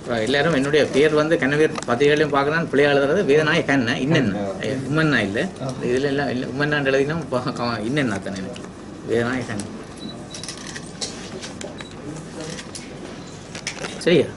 அப்புறம் எல்லாரும் என்னுடைய பேர் வந்து கண்ணவேர் பத்திரிகைகளையும் பார்க்குறான் பிள்ளையா எழுதுறது வேதனாய கண்ண இன்னென்ன உம்மன்னா இல்லை இதில் எல்லாம் இல்லை உம்மன்னாண்டு எழுதினா இன்னென்னா தானே எனக்கு வேதனாய கண்ண சரியா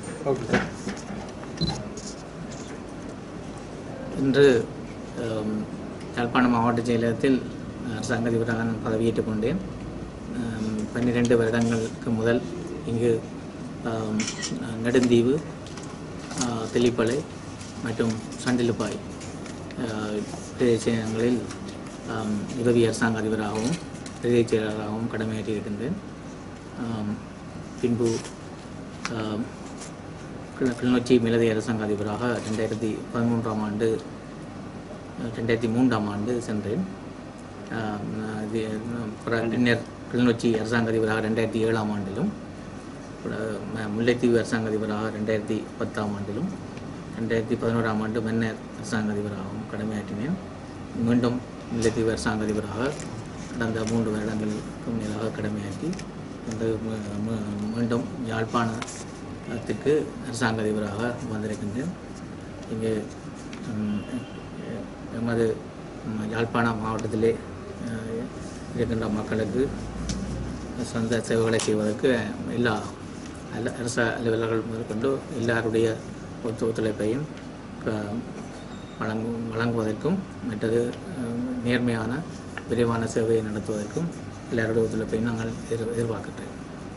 இன்று ஆம், யாழ்ப்பாணம் மாவட்ட செயலகத்தில் அரசாங்க அதிபராக நான் பதவியேற்றுக் கொண்டேன் ஆம், பன்னிரண்டு வருடங்களுக்கு முதல் இங்கு ஆம், நெடுந்தீவு ஆ, தெல்லிப்பளை மற்றும் சண்டிலுப்பாய் ஆ, பிரதேசங்களில் ஆம், உதவி அரசாங்க அதிபராகவும் பிரதேச செயலாளராகவும் கடமையாற்றி இருக்கின்றேன் ஆம், பின்பு ஆம், கிள- கிளிநொச்சி மேலதி அரசாங்க அதிபராக ரெண்டாயிரத்தி பதிமூன்றாம் ஆண்டு அஹ், ரெண்டாயிரத்தி மூன்றாம் ஆண்டு சென்றேன் ஆஹ், நான் இது அப்புறம் பின்னர் கிளிநொச்சி அரசாங்க அதிபராக ரெண்டாயிரத்தி ஏழாம் ஆண்டிலும் அப்புறம் ம- முல்லைத்தீவு அரசாங்க அதிபராக ரெண்டாயிரத்தி பத்தாம் ஆண்டிலும் ரெண்டாயிரத்தி பதினோராம் ஆண்டு மன்னர் அரசாங்க அதிபராகவும் கடமையாற்றினேன் மீண்டும் முல்லைத்தீவு அரசாங்க அதிபராக கடந்த மூன்று வருடங்களுக்கும் மேலாக கடமையாற்றி இந்த மீ- மீ- மீண்டும் யாழ்ப்பாணத்துக்கு அரசாங்க அதிபராக வந்திருக்கின்றேன் இங்கு ம், எ- எமது ம், யாழ்ப்பாணம் மாவட்டத்திலே அஹ், இருக்கின்ற மக்களுக்கு சொந்த சேவைகளை செய்வதற்கு எல்லா அல்ல அரச அலுவலர்கள் முதற்கொண்டு எல்லாருடைய ஒத்து ஒத்துழைப்பையும் க- வழங்கும் வழங்குவதற்கும் மற்றது அஹ், நேர்மையான விரைவான சேவையை நடத்துவதற்கும் எல்லாருடைய ஒத்துழைப்பையும் நாங்கள் எதிர் எதிர்பார்க்கின்றோம்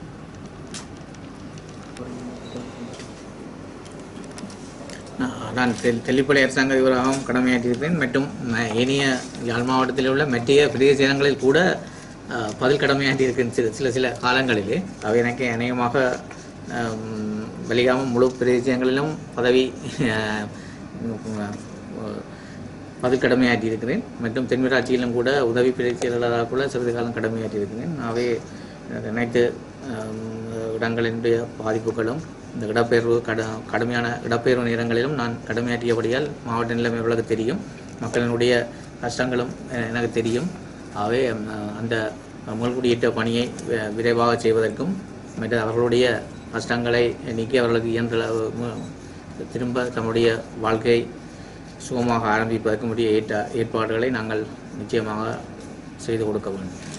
நான் நான் தெல் தெல்லிப்பளை அரசாங்க அதிபராகவும் கடமையாற்றியிருக்கிறேன் மற்றும் ம- ஏனைய யாழ் மாவட்டத்தில் உள்ள மற்ற பிரதேசங்களில் கூட அஹ், பதில் கடமையாற்றியிருக்கிறேன் சில சில சில காலங்களிலே அவை எனக்கு அநேகமாக அம், வெளியாமல் முழு பிரதேசங்களிலும் பதவி அஹ், உம், பதில் கடமையாற்றியிருக்கிறேன் மற்றும் தென்மிராட்சியிலும் கூட உதவி பிரதேச செயலாளராக கூட சிறிது காலம் கடமையாற்றியிருக்கிறேன் அவை அனைத்து அம், இடங்களினுடைய பாதிப்புகளும் இந்த இடப்பெயர்வு கட கடுமையான இடப்பெயர்வு நேரங்களிலும் நான் கடமையாற்றியபடியால் மாவட்ட நிலைமை எவ்வளவு தெரியும் மக்களினுடைய கஷ்டங்களும் அஹ், எனக்கு தெரியும் ஆகவே அஹ், அந்த முன்குடியிட்ட பணியை வி- விரைவாக செய்வதற்கும் மற்ற அவர்களுடைய கஷ்டங்களை நீக்கி அவர்களுக்கு இயன்ற அளவு மு- திரும்ப தம்முடைய வாழ்க்கையை சுகமாக ஆரம்பிப்பதற்கு முடிய ஏற்ற ஏற்பாடுகளை நாங்கள் நிச்சயமாக செய்து கொடுக்க வேண்டும்